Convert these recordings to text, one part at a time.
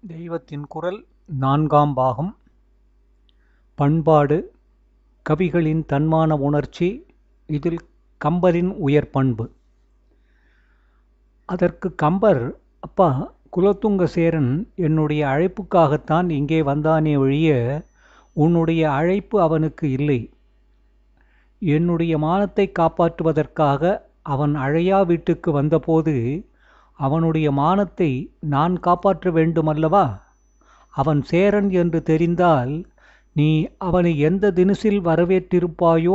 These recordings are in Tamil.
தெய்வத்தின் குரல் நான்காம் பாகம் பண்பாடு கவிகளின் தன்மான உணர்ச்சி இதில் கம்பரின் உயர் பண்பு அதற்கு கம்பர் அப்பா குலோத்துங்க சேரன் என்னுடைய அழைப்புக்காகத்தான் இங்கே வந்தானே ஒழிய உன்னுடைய அழைப்பு அவனுக்கு இல்லை என்னுடைய மானத்தை காப்பாற்றுவதற்காக அவன் அழையா வீட்டுக்கு வந்தபோது அவனுடைய மானத்தை நான் காப்பாற்ற வேண்டுமல்லவா அவன் சேரன் என்று தெரிந்தால் நீ அவனை எந்த தினசில் வரவேற்றிருப்பாயோ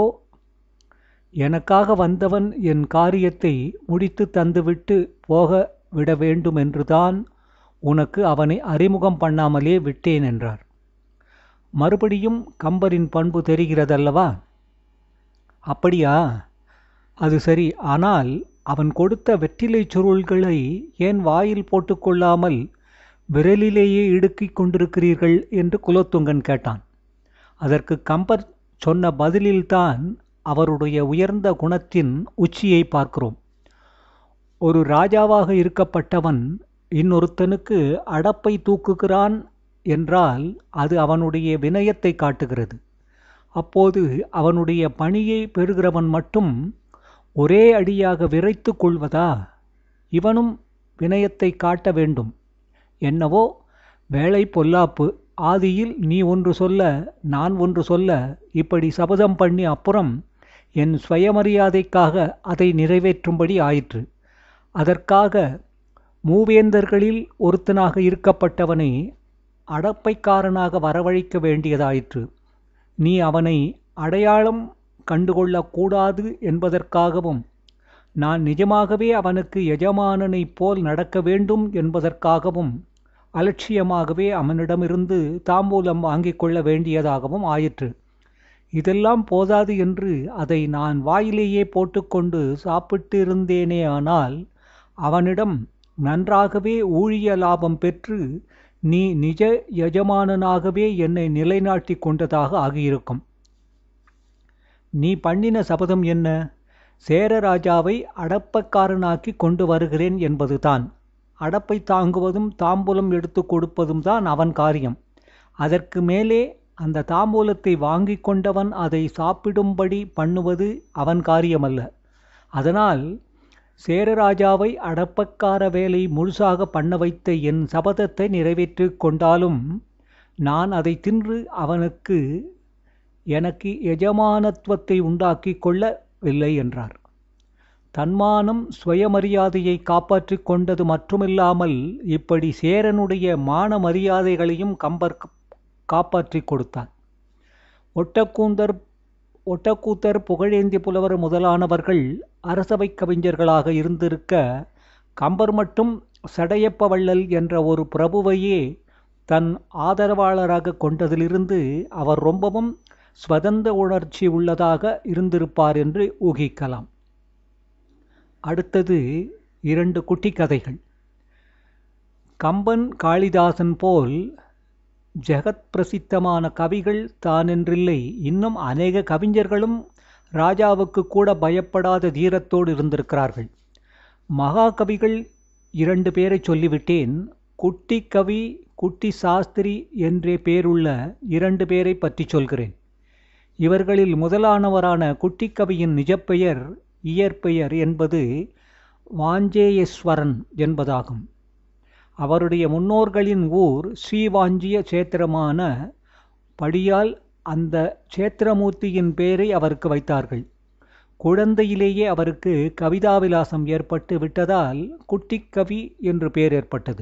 எனக்காக வந்தவன் என் காரியத்தை முடித்து தந்துவிட்டு போக விட வேண்டுமென்றுதான் உனக்கு அவனை அறிமுகம் பண்ணாமலே விட்டேன் என்றார் மறுபடியும் கம்பரின் பண்பு தெரிகிறதல்லவா அப்படியா அது சரி ஆனால் அவன் கொடுத்த வெற்றிலை சுருள்களை ஏன் வாயில் போட்டுக்கொள்ளாமல் விரலிலேயே இடுக்கிக் கொண்டிருக்கிறீர்கள் என்று குலோத்துங்கன் கேட்டான் அதற்கு கம்பர் சொன்ன பதிலில்தான் அவருடைய உயர்ந்த குணத்தின் உச்சியை பார்க்கிறோம் ஒரு ராஜாவாக இருக்கப்பட்டவன் இன்னொருத்தனுக்கு அடப்பை தூக்குகிறான் என்றால் அது அவனுடைய வினயத்தை காட்டுகிறது அப்போது அவனுடைய பணியை பெறுகிறவன் மட்டும் ஒரே அடியாக விரைத்து கொள்வதா இவனும் வினயத்தை காட்ட வேண்டும் என்னவோ வேலை பொல்லாப்பு ஆதியில் நீ ஒன்று சொல்ல நான் ஒன்று சொல்ல இப்படி சபதம் பண்ணி அப்புறம் என் சுயமரியாதைக்காக அதை நிறைவேற்றும்படி ஆயிற்று அதற்காக மூவேந்தர்களில் ஒருத்தனாக இருக்கப்பட்டவனை அடப்பைக்காரனாக வரவழைக்க வேண்டியதாயிற்று நீ அவனை அடையாளம் கண்டுகொள்ளக்கூடாது என்பதற்காகவும் நான் நிஜமாகவே அவனுக்கு எஜமானனைப் போல் நடக்க வேண்டும் என்பதற்காகவும் அலட்சியமாகவே அவனிடமிருந்து தாம்பூலம் வாங்கிக் கொள்ள வேண்டியதாகவும் ஆயிற்று இதெல்லாம் போதாது என்று அதை நான் வாயிலேயே போட்டுக்கொண்டு சாப்பிட்டிருந்தேனே ஆனால் அவனிடம் நன்றாகவே ஊழிய லாபம் பெற்று நீ நிஜ எஜமானனாகவே என்னை நிலைநாட்டி கொண்டதாக ஆகியிருக்கும் நீ பண்ணின சபதம் என்ன சேரராஜாவை அடப்பக்காரனாக்கி கொண்டு வருகிறேன் என்பதுதான் அடப்பை தாங்குவதும் தாம்பூலம் எடுத்து கொடுப்பதும் தான் அவன் காரியம் அதற்கு மேலே அந்த தாம்பூலத்தை வாங்கி கொண்டவன் அதை சாப்பிடும்படி பண்ணுவது அவன் காரியமல்ல அதனால் சேரராஜாவை அடப்பக்கார வேலை முழுசாக பண்ண வைத்த என் சபதத்தை நிறைவேற்றி கொண்டாலும் நான் அதை தின்று அவனுக்கு எனக்கு எஜமானத்துவத்தை உண்டாக்கி கொள்ளவில்லை என்றார் தன்மானம் சுயமரியாதையை காப்பாற்றி கொண்டது மட்டுமில்லாமல் இப்படி சேரனுடைய மான மரியாதைகளையும் கம்பர் காப்பாற்றி கொடுத்தார் ஒட்டக்கூந்தர் ஒட்டக்கூத்தர் புகழேந்தி புலவர் முதலானவர்கள் அரசவை கவிஞர்களாக இருந்திருக்க கம்பர் மட்டும் சடையப்ப வள்ளல் என்ற ஒரு பிரபுவையே தன் ஆதரவாளராக கொண்டதிலிருந்து அவர் ரொம்பவும் ஸ்வதந்த உணர்ச்சி உள்ளதாக இருந்திருப்பார் என்று ஊகிக்கலாம் அடுத்தது இரண்டு குட்டி கதைகள் கம்பன் காளிதாசன் போல் ஜெகத் பிரசித்தமான கவிகள் தானென்றில்லை இன்னும் அநேக கவிஞர்களும் ராஜாவுக்கு கூட பயப்படாத தீரத்தோடு இருந்திருக்கிறார்கள் மகாகவிகள் இரண்டு பேரை சொல்லிவிட்டேன் குட்டி கவி குட்டி சாஸ்திரி என்றே பேருள்ள இரண்டு பேரை பற்றி சொல்கிறேன் இவர்களில் முதலானவரான குட்டிக்கவியின் நிஜப்பெயர் இயற்பெயர் என்பது வாஞ்சேயஸ்வரன் என்பதாகும் அவருடைய முன்னோர்களின் ஊர் ஸ்ரீவாஞ்சிய சேத்திரமான படியால் அந்த சேத்திரமூர்த்தியின் பெயரை அவருக்கு வைத்தார்கள் குழந்தையிலேயே அவருக்கு கவிதாவிலாசம் ஏற்பட்டு விட்டதால் குட்டிக்கவி என்று பெயர் ஏற்பட்டது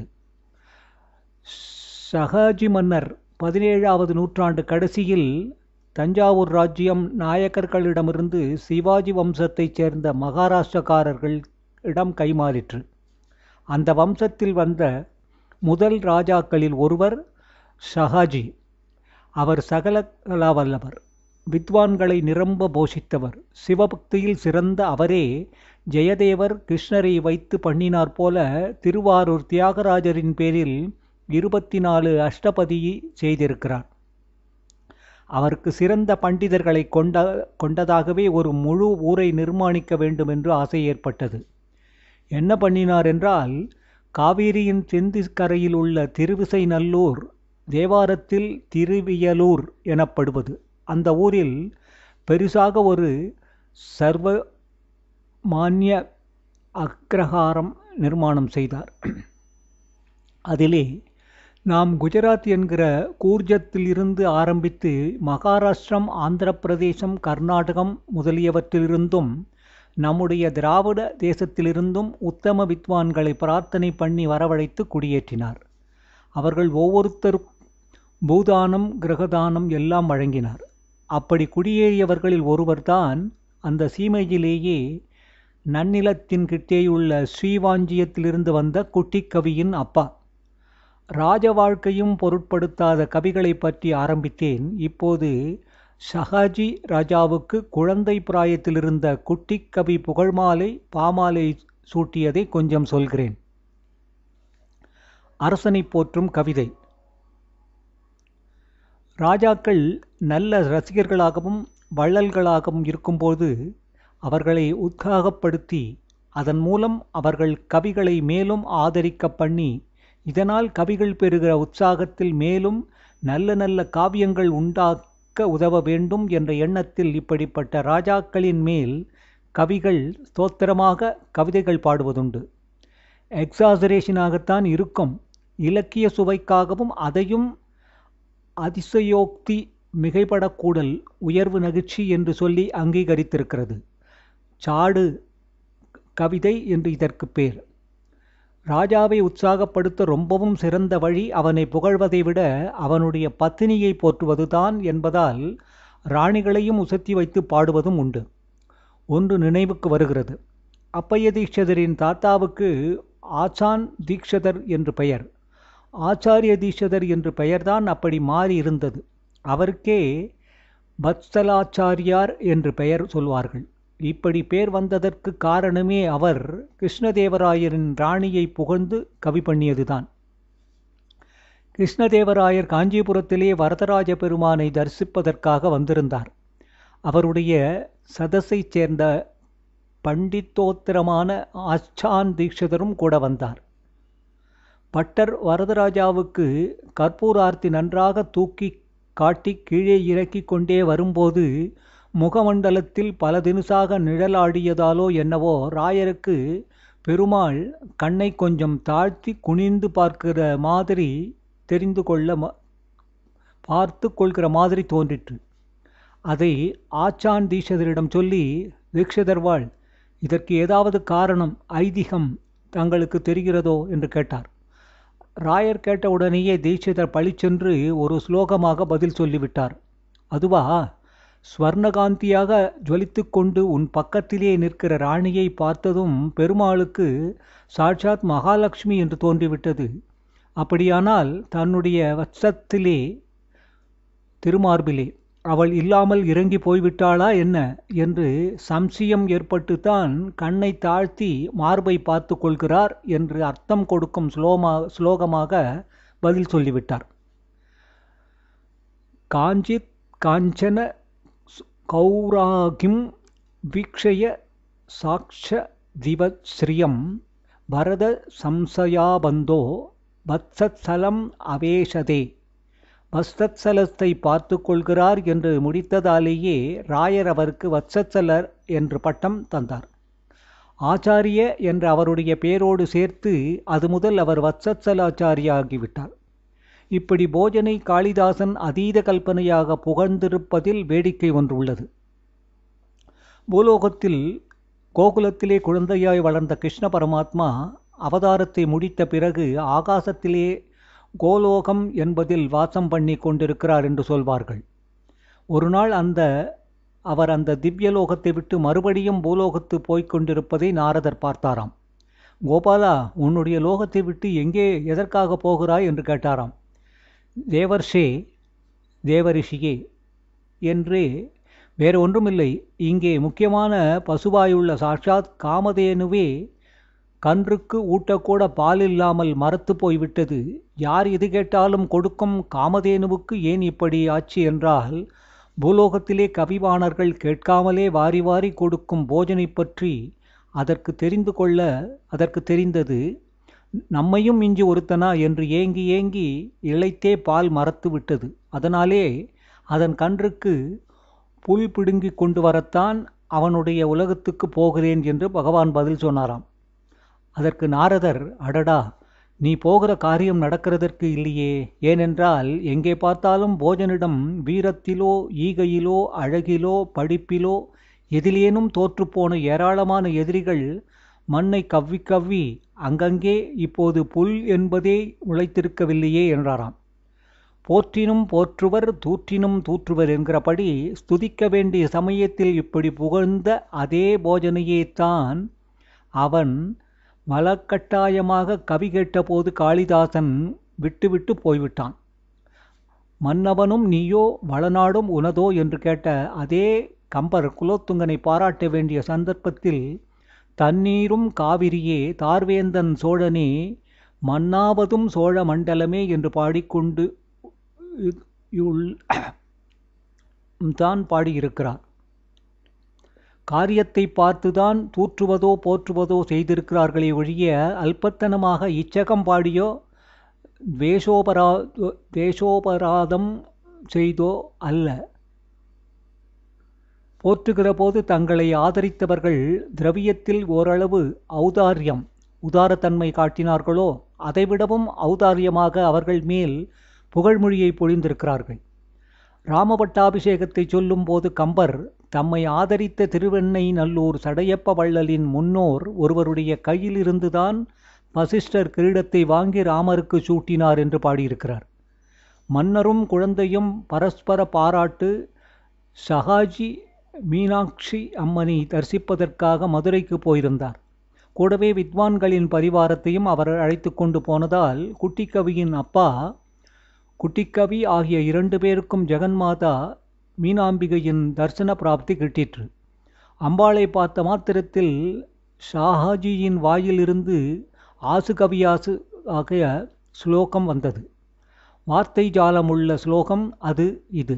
சகாஜி மன்னர் பதினேழாவது நூற்றாண்டு கடைசியில் தஞ்சாவூர் ராஜ்யம் நாயக்கர்களிடமிருந்து சிவாஜி வம்சத்தைச் சேர்ந்த மகாராஷ்டிரக்காரர்கள் இடம் கைமாறிற்று அந்த வம்சத்தில் வந்த முதல் ராஜாக்களில் ஒருவர் ஷஹாஜி அவர் சகல கலாவல்லவர் வித்வான்களை நிரம்ப போஷித்தவர் சிவபக்தியில் சிறந்த அவரே ஜெயதேவர் கிருஷ்ணரை வைத்து பண்ணினார் போல திருவாரூர் தியாகராஜரின் பேரில் இருபத்தி நாலு அஷ்டபதி செய்திருக்கிறார் அவருக்கு சிறந்த பண்டிதர்களை கொண்ட கொண்டதாகவே ஒரு முழு ஊரை நிர்மாணிக்க வேண்டும் என்று ஆசை ஏற்பட்டது என்ன பண்ணினார் என்றால் காவேரியின் தென்திக்கரையில் உள்ள திருவிசைநல்லூர் தேவாரத்தில் திருவியலூர் எனப்படுவது அந்த ஊரில் பெரிசாக ஒரு சர்வ மானிய அக்ரஹாரம் நிர்மாணம் செய்தார் அதிலே நாம் குஜராத் என்கிற கூர்ஜத்திலிருந்து ஆரம்பித்து மகாராஷ்டிரம் ஆந்திர பிரதேசம் கர்நாடகம் முதலியவற்றிலிருந்தும் நம்முடைய திராவிட தேசத்திலிருந்தும் உத்தம வித்வான்களை பிரார்த்தனை பண்ணி வரவழைத்து குடியேற்றினார் அவர்கள் ஒவ்வொருத்தரும் பூதானம் கிரகதானம் எல்லாம் வழங்கினார் அப்படி குடியேறியவர்களில் ஒருவர்தான் அந்த சீமையிலேயே நன்னிலத்தின் கிட்டேயுள்ள ஸ்ரீவாஞ்சியத்திலிருந்து வந்த குட்டிக்கவியின் அப்பா ராஜ வாழ்க்கையும் பொருட்படுத்தாத கவிகளை பற்றி ஆரம்பித்தேன் இப்போது ஷஹாஜி ராஜாவுக்கு குழந்தை பிராயத்திலிருந்த குட்டிக்கவி புகழ்மாலை பாமாலை சூட்டியதை கொஞ்சம் சொல்கிறேன் அரசனை போற்றும் கவிதை ராஜாக்கள் நல்ல ரசிகர்களாகவும் வள்ளல்களாகவும் இருக்கும்போது அவர்களை உற்சாகப்படுத்தி அதன் மூலம் அவர்கள் கவிகளை மேலும் ஆதரிக்க பண்ணி இதனால் கவிகள் பெறுகிற உற்சாகத்தில் மேலும் நல்ல நல்ல காவியங்கள் உண்டாக்க உதவ வேண்டும் என்ற எண்ணத்தில் இப்படிப்பட்ட ராஜாக்களின் மேல் கவிகள் ஸ்தோத்திரமாக கவிதைகள் பாடுவதுண்டு எக்ஸாசரேஷனாகத்தான் இருக்கும் இலக்கிய சுவைக்காகவும் அதையும் அதிசயோக்தி மிகைப்படக்கூடல் உயர்வு நகிழ்ச்சி என்று சொல்லி அங்கீகரித்திருக்கிறது சாடு கவிதை என்று இதற்கு பேர் ராஜாவை உற்சாகப்படுத்த ரொம்பவும் சிறந்த வழி அவனை புகழ்வதை விட அவனுடைய பத்தினியை போற்றுவதுதான் என்பதால் ராணிகளையும் உசத்தி வைத்து பாடுவதும் உண்டு ஒன்று நினைவுக்கு வருகிறது அப்பைய தீட்சிதரின் தாத்தாவுக்கு ஆச்சான் தீக்ஷதர் என்று பெயர் ஆச்சாரிய தீட்சிதர் என்று பெயர்தான் அப்படி மாறி இருந்தது அவருக்கே வத்சலாச்சாரியார் என்று பெயர் சொல்வார்கள் இப்படி பேர் வந்ததற்கு காரணமே அவர் கிருஷ்ணதேவராயரின் ராணியை புகழ்ந்து கவி பண்ணியதுதான் கிருஷ்ணதேவராயர் காஞ்சிபுரத்திலே வரதராஜ பெருமானை தரிசிப்பதற்காக வந்திருந்தார் அவருடைய சதஸைச் சேர்ந்த பண்டித்தோத்திரமான ஆச்சான் தீட்சிதரும் கூட வந்தார் பட்டர் வரதராஜாவுக்கு கற்பூரார்த்தி நன்றாக தூக்கி காட்டி கீழே இறக்கி கொண்டே வரும்போது முகமண்டலத்தில் பல தினுசாக நிழலாடியதாலோ என்னவோ ராயருக்கு பெருமாள் கண்ணை கொஞ்சம் தாழ்த்தி குனிந்து பார்க்கிற மாதிரி தெரிந்து கொள்ள பார்த்து கொள்கிற மாதிரி தோன்றிற்று அதை ஆச்சான் தீட்சிதரிடம் சொல்லி தீட்சிதர்வாள் இதற்கு ஏதாவது காரணம் ஐதீகம் தங்களுக்கு தெரிகிறதோ என்று கேட்டார் ராயர் கேட்ட உடனேயே தீட்சிதர் பழிச்சென்று ஒரு ஸ்லோகமாக பதில் சொல்லிவிட்டார் அதுவா ஸ்வர்ணகாந்தியாக ஜுவலித்து கொண்டு உன் பக்கத்திலே நிற்கிற ராணியை பார்த்ததும் பெருமாளுக்கு சாட்சாத் மகாலட்சுமி என்று தோன்றிவிட்டது அப்படியானால் தன்னுடைய வட்சத்திலே திருமார்பிலே அவள் இல்லாமல் இறங்கி போய்விட்டாளா என்ன என்று சம்சயம் ஏற்பட்டுத்தான் கண்ணை தாழ்த்தி மார்பை பார்த்து கொள்கிறார் என்று அர்த்தம் கொடுக்கும் ஸ்லோமா ஸ்லோகமாக பதில் சொல்லிவிட்டார் காஞ்சித் காஞ்சன கௌராகிம் வீக்ஷய சாக்ஷ திவஸ்ரீயம் பரத சம்சயாபந்தோ வத்சத்சலம் அவேஷதே வத்சத்சலத்தை பார்த்து கொள்கிறார் என்று முடித்ததாலேயே ராயர் அவருக்கு வத்சத்சலர் என்று பட்டம் தந்தார் ஆச்சாரிய என்ற அவருடைய பேரோடு சேர்த்து அது முதல் அவர் வத்சத்சலாச்சாரியாகிவிட்டார் இப்படி போஜனை காளிதாசன் அதீத கல்பனையாக புகழ்ந்திருப்பதில் வேடிக்கை ஒன்று உள்ளது பூலோகத்தில் கோகுலத்திலே குழந்தையாய் வளர்ந்த கிருஷ்ண பரமாத்மா அவதாரத்தை முடித்த பிறகு ஆகாசத்திலே கோலோகம் என்பதில் வாசம் பண்ணி கொண்டிருக்கிறார் என்று சொல்வார்கள் ஒரு நாள் அந்த அவர் அந்த திவ்யலோகத்தை விட்டு மறுபடியும் பூலோகத்து போய்க் கொண்டிருப்பதை நாரதர் பார்த்தாராம் கோபாலா உன்னுடைய லோகத்தை விட்டு எங்கே எதற்காக போகிறாய் என்று கேட்டாராம் தேவர்ஷே தேவரிஷியே என்று வேறு ஒன்றுமில்லை இங்கே முக்கியமான பசுவாயுள்ள சாட்சாத் காமதேனுவே கன்றுக்கு ஊட்டக்கூட பால் இல்லாமல் மரத்து போய்விட்டது யார் எது கேட்டாலும் கொடுக்கும் காமதேனுவுக்கு ஏன் இப்படி ஆச்சு என்றால் பூலோகத்திலே கவிவாணர்கள் கேட்காமலே வாரி வாரி கொடுக்கும் போஜனை பற்றி அதற்கு தெரிந்து கொள்ள அதற்கு தெரிந்தது நம்மையும் மிஞ்சி ஒருத்தனா என்று ஏங்கி ஏங்கி இழைத்தே பால் மறத்து விட்டது அதனாலே அதன் கன்றுக்கு புல் பிடுங்கி கொண்டு வரத்தான் அவனுடைய உலகத்துக்கு போகிறேன் என்று பகவான் பதில் சொன்னாராம் அதற்கு நாரதர் அடடா நீ போகிற காரியம் நடக்கிறதற்கு இல்லையே ஏனென்றால் எங்கே பார்த்தாலும் போஜனிடம் வீரத்திலோ ஈகையிலோ அழகிலோ படிப்பிலோ எதிலேனும் தோற்றுப்போன ஏராளமான எதிரிகள் மண்ணை கவ்வி கவ்வி அங்கங்கே இப்போது புல் என்பதே உழைத்திருக்கவில்லையே என்றாராம் போற்றினும் போற்றுவர் தூற்றினும் தூற்றுவர் என்கிறபடி ஸ்துதிக்க வேண்டிய சமயத்தில் இப்படி புகழ்ந்த அதே போஜனையே தான் அவன் வழக்கட்டாயமாக கவி கேட்டபோது காளிதாசன் விட்டுவிட்டு போய்விட்டான் மன்னவனும் நீயோ வளநாடும் உனதோ என்று கேட்ட அதே கம்பர் குலோத்துங்கனை பாராட்ட வேண்டிய சந்தர்ப்பத்தில் தண்ணீரும் காவிரியே தார்வேந்தன் சோழனே மன்னாவதும் சோழ மண்டலமே என்று பாடிக்கொண்டு தான் பாடியிருக்கிறார் காரியத்தை பார்த்துதான் தூற்றுவதோ போற்றுவதோ செய்திருக்கிறார்களே ஒழிய அல்பத்தனமாக இச்சகம் பாடியோ வேஷோபரா வேஷோபராதம் செய்தோ அல்ல போற்றுகிற போது தங்களை ஆதரித்தவர்கள் திரவியத்தில் ஓரளவு ஔதாரியம் உதாரத்தன்மை காட்டினார்களோ அதைவிடவும் ஔதாரியமாக அவர்கள் மேல் புகழ்மொழியை பொழிந்திருக்கிறார்கள் ராமபட்டாபிஷேகத்தை சொல்லும்போது கம்பர் தம்மை ஆதரித்த திருவெண்ணை நல்லூர் சடையப்ப வள்ளலின் முன்னோர் ஒருவருடைய கையிலிருந்துதான் வசிஷ்டர் கிரீடத்தை வாங்கி ராமருக்கு சூட்டினார் என்று பாடியிருக்கிறார் மன்னரும் குழந்தையும் பரஸ்பர பாராட்டு ஷஹாஜி மீனாட்சி அம்மனை தரிசிப்பதற்காக மதுரைக்கு போயிருந்தார் கூடவே வித்வான்களின் பரிவாரத்தையும் அவர் அழைத்து கொண்டு போனதால் குட்டிக்கவியின் அப்பா குட்டிக்கவி ஆகிய இரண்டு பேருக்கும் ஜெகன்மாதா மீனாம்பிகையின் தரிசன பிராப்தி கிட்டிற்று அம்பாளை பார்த்த மாத்திரத்தில் ஷாஹாஜியின் வாயிலிருந்து ஆசு கவியாசு ஆகிய ஸ்லோகம் வந்தது வார்த்தை ஜாலமுள்ள ஸ்லோகம் அது இது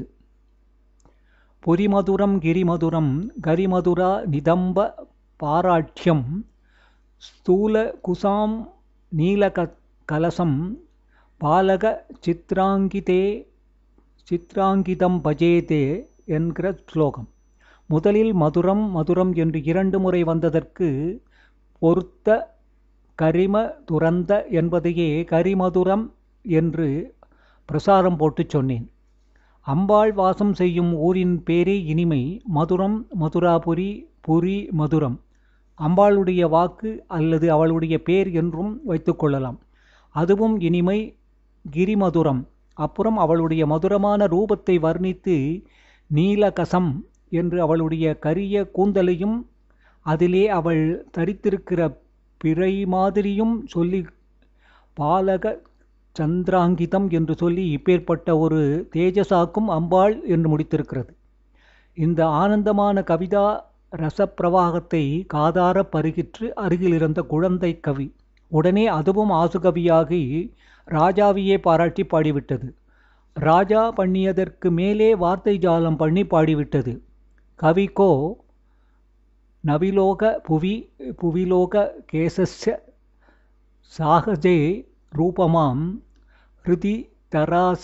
பொரிமதுரம் கிரிமதுரம் கரிமதுரா நிதம்ப பாராட்யம் ஸ்தூல குசாம் நீலக கலசம் பாலக சித்ராங்கிதே சித்ராங்கிதம் பஜேதே என்கிற ஸ்லோகம் முதலில் மதுரம் மதுரம் என்று இரண்டு முறை வந்ததற்கு பொருத்த கரிம துரந்த என்பதையே கரிமதுரம் என்று பிரசாரம் போட்டு சொன்னேன் அம்பாள் வாசம் செய்யும் ஊரின் பேரே இனிமை மதுரம் மதுராபுரி புரி மதுரம் அம்பாளுடைய வாக்கு அல்லது அவளுடைய பேர் என்றும் வைத்துக்கொள்ளலாம் அதுவும் இனிமை கிரிமதுரம் அப்புறம் அவளுடைய மதுரமான ரூபத்தை வர்ணித்து நீலகசம் என்று அவளுடைய கரிய கூந்தலையும் அதிலே அவள் தரித்திருக்கிற பிறை மாதிரியும் சொல்லி பாலக சந்திராங்கிதம் என்று சொல்லி இப்பேற்பட்ட ஒரு தேஜசாக்கும் அம்பாள் என்று முடித்திருக்கிறது இந்த ஆனந்தமான கவிதா ரசப்பிரவாகத்தை காதார பருகிற்று அருகில் இருந்த குழந்தை கவி உடனே அதுவும் ஆசுகவியாகி ராஜாவையே பாராட்டி பாடிவிட்டது ராஜா பண்ணியதற்கு மேலே வார்த்தை ஜாலம் பண்ணி பாடிவிட்டது கவிக்கோ நவிலோக புவி புவிலோக கேசஸ்ய சாகஜே ரூபமாம் ஹிருதி தராச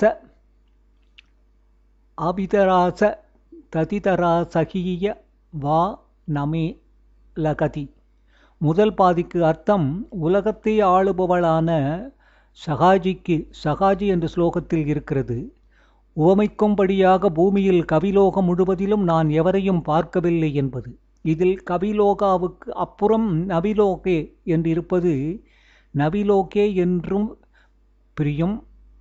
ஆபிதராச ததிதராசகிய வா நமே லகதி முதல் பாதிக்கு அர்த்தம் உலகத்தை ஆளுபவளான சகாஜிக்கு சகாஜி என்ற ஸ்லோகத்தில் இருக்கிறது உவமைக்கும்படியாக பூமியில் கவிலோகம் முழுவதிலும் நான் எவரையும் பார்க்கவில்லை என்பது இதில் கவிலோகாவுக்கு அப்புறம் நவிலோகே என்றிருப்பது நவிலோகே என்றும் பிரியும்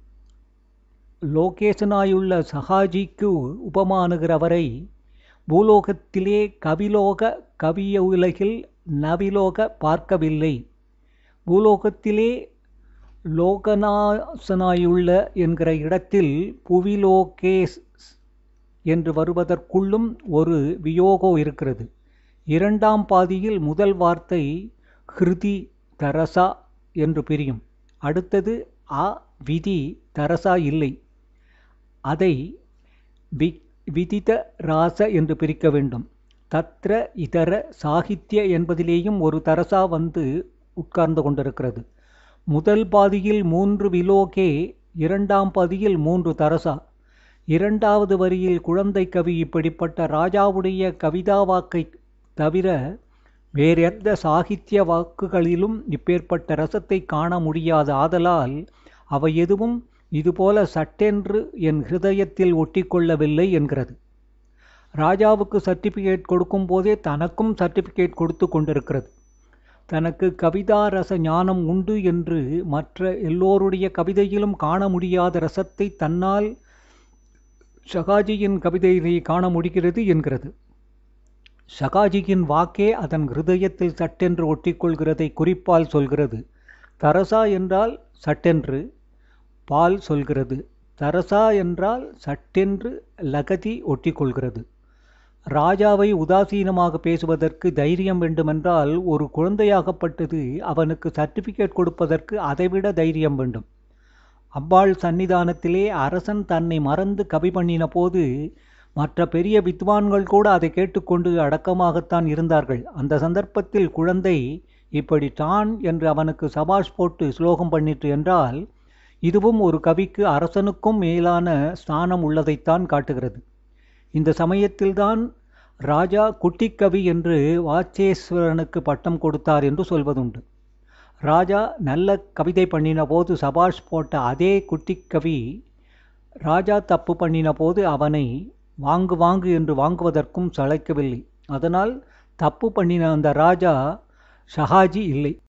லோகேசனாயுள்ள சகாஜிக்கு உபமானுகிறவரை பூலோகத்திலே கவிலோக கவிய உலகில் நவிலோக பார்க்கவில்லை பூலோகத்திலே லோகநாசனாயுள்ள என்கிற இடத்தில் புவிலோகேஸ் என்று வருவதற்குள்ளும் ஒரு வியோகோ இருக்கிறது இரண்டாம் பாதியில் முதல் வார்த்தை ஹிருதி தரசா என்று பிரியும் அடுத்தது அ விதி தரசா இல்லை அதை வி விதித ராச என்று பிரிக்க வேண்டும் தத்ர இதர சாகித்ய என்பதிலேயும் ஒரு தரசா வந்து உட்கார்ந்து கொண்டிருக்கிறது முதல் பாதியில் மூன்று விலோகே இரண்டாம் பாதியில் மூன்று தரசா இரண்டாவது வரியில் குழந்தை கவி இப்படிப்பட்ட ராஜாவுடைய கவிதா வாக்கை தவிர வேறெந்த சாகித்ய வாக்குகளிலும் இப்பேற்பட்ட ரசத்தை காண முடியாத ஆதலால் அவை எதுவும் இதுபோல சட்டென்று என் ஹிருதயத்தில் ஒட்டிக்கொள்ளவில்லை என்கிறது ராஜாவுக்கு சர்டிஃபிகேட் கொடுக்கும் போதே தனக்கும் சர்டிஃபிகேட் கொடுத்து கொண்டிருக்கிறது தனக்கு கவிதா ரச ஞானம் உண்டு என்று மற்ற எல்லோருடைய கவிதையிலும் காண முடியாத ரசத்தை தன்னால் ஷகாஜியின் கவிதையிலே காண முடிகிறது என்கிறது ஷகாஜியின் வாக்கே அதன் ஹிருதயத்தில் சட்டென்று ஒட்டிக்கொள்கிறதை குறிப்பால் சொல்கிறது தரசா என்றால் சட்டென்று பால் சொல்கிறது தரசா என்றால் சட்டென்று லகதி ஒட்டிக்கொள்கிறது ராஜாவை உதாசீனமாக பேசுவதற்கு தைரியம் வேண்டுமென்றால் ஒரு குழந்தையாகப்பட்டது அவனுக்கு சர்டிஃபிகேட் கொடுப்பதற்கு அதைவிட தைரியம் வேண்டும் அம்பாள் சன்னிதானத்திலே அரசன் தன்னை மறந்து கவி பண்ணின போது மற்ற பெரிய வித்வான்கள் கூட அதை கேட்டுக்கொண்டு அடக்கமாகத்தான் இருந்தார்கள் அந்த சந்தர்ப்பத்தில் குழந்தை இப்படி தான் என்று அவனுக்கு சபாஷ் போட்டு ஸ்லோகம் பண்ணிற்று என்றால் இதுவும் ஒரு கவிக்கு அரசனுக்கும் மேலான ஸ்தானம் உள்ளதைத்தான் காட்டுகிறது இந்த சமயத்தில்தான் ராஜா குட்டிக்கவி என்று வாச்சேஸ்வரனுக்கு பட்டம் கொடுத்தார் என்று சொல்வதுண்டு ராஜா நல்ல கவிதை பண்ணின போது சபாஷ் போட்ட அதே குட்டிக்கவி ராஜா தப்பு பண்ணின போது அவனை வாங்கு வாங்கு என்று வாங்குவதற்கும் சளைக்கவில்லை அதனால் தப்பு பண்ணின அந்த ராஜா ஷஹாஜி இல்லை